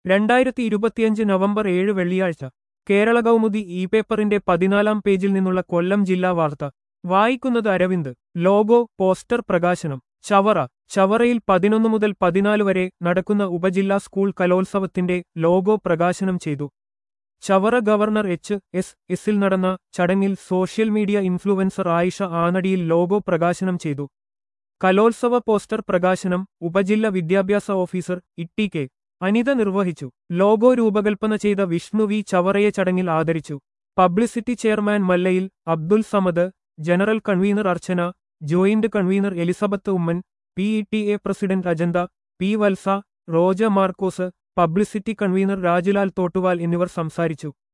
രണ്ടായിരത്തി ഇരുപത്തിയഞ്ച് നവംബർ ഏഴ് വെള്ളിയാഴ്ച കേരള കൗമുദി ഇ പേപ്പറിന്റെ പതിനാലാം പേജിൽ നിന്നുള്ള കൊല്ലം ജില്ലാ വാർത്ത വായിക്കുന്നത് അരവിന്ദ് ലോഗോ പോസ്റ്റർ പ്രകാശനം ചവറ ചവറയിൽ പതിനൊന്ന് മുതൽ പതിനാല് വരെ നടക്കുന്ന ഉപജില്ലാ സ്കൂൾ കലോത്സവത്തിന്റെ ലോഗോ പ്രകാശനം ചെയ്തു ചവറ ഗവർണർ എച്ച് എസ് എസിൽ നടന്ന ചടങ്ങിൽ സോഷ്യൽ മീഡിയ ഇൻഫ്ലുവൻസർ ആയിഷ ആനടിയിൽ ലോഗോ പ്രകാശനം ചെയ്തു കലോത്സവ പോസ്റ്റർ പ്രകാശനം ഉപജില്ല വിദ്യാഭ്യാസ ഓഫീസർ ഇട്ടി കെ അനിത നിർവഹിച്ചു ലോഗോ രൂപകൽപ്പന ചെയ്ത വിഷ്ണു വി ചവറയെ ചടങ്ങിൽ ആദരിച്ചു publicity chairman Mallayil Abdul Samad general convener Archana joint convener Elizabeth Oommen P E T A president Ajantha P Valsa Roja Markose publicity convener Rajulal Thottuval എന്നിവർ സംസാരിച്ചു